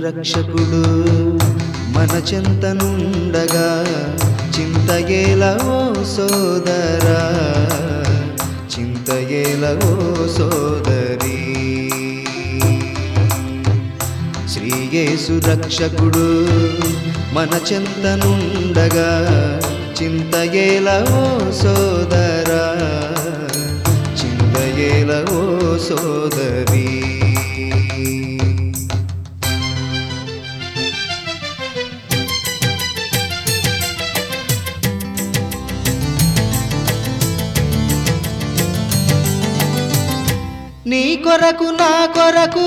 రక్షకుడు మన చింతనుండగా చింతయేల ఓ సోదరా చింతయేల ఓ సోదరి శ్రీయేసు రక్షకుడు మన చింతనుండగా చింతయేల ఓ సోదరా చింతయేల ఓ సోదరి నీ కొరకు నా కొరకు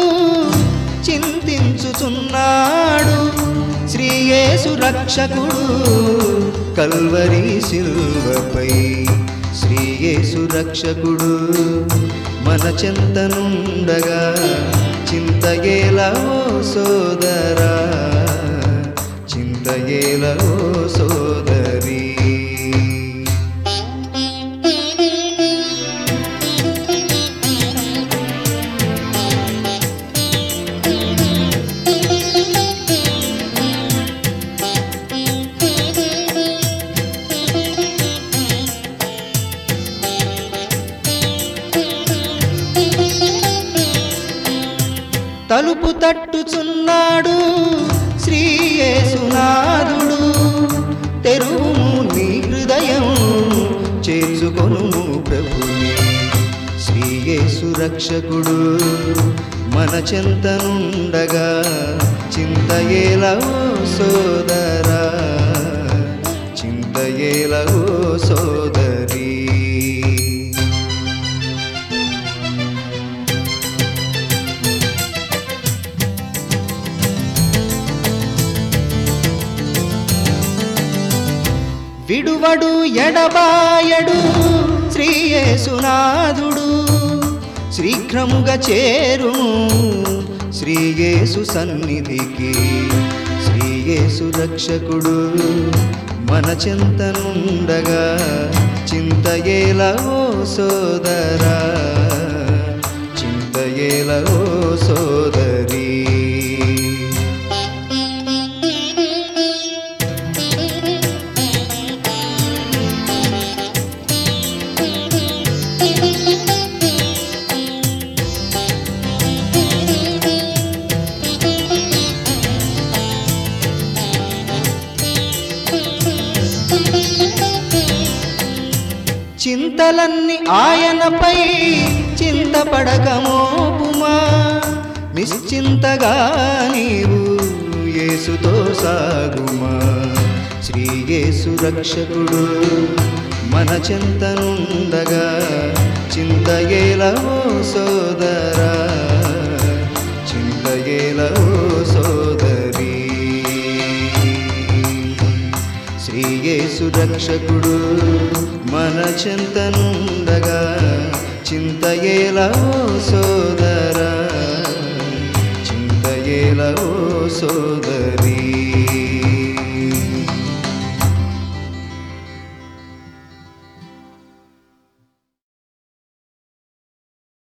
చింతించుచున్నాడు శ్రీయేసు రక్షకుడు కల్వరి శిల్వపై శ్రీయేసు రక్షకుడు మన చింతనుండగా చింతయేలా ఓ సోదరా చింతయేలా ఓ సోదరి తలుపు తట్టుచున్నాడు శ్రీయేసునాథుడు తెరువుము నీ హృదయం చేర్చుకొను ప్రభుని శ్రీయేసు రక్షకుడు మన చింతనుండగా చింతయేల ఓ సోదరా చింతయేల ఓ సోదరి విడువడు ఎడబాయడు శ్రీయేసునాథుడు శీఘ్రముగా చేరు శ్రీయేసు సన్నిధికి శ్రీయేసు రక్షకుడు మన చింతనుండగా చింతయేల ఓ సోదరా చింతయేల ఓ సోదరి చింతలన్నీ ఆయనపై చింతపడకమోపుమా నిశ్చింతగా నీవు యేసుతో సాగుమా శ్రీ యేసు రక్షకుడు మన చింతనుండగా చింతయేల ఓ సోదరా చింతయేల ఓ సోదరి శ్రీయేసు రక్షకుడు మన చింతనుండగా చింతయేల ఓ సోదరా చింతయేల ఓ సోదరి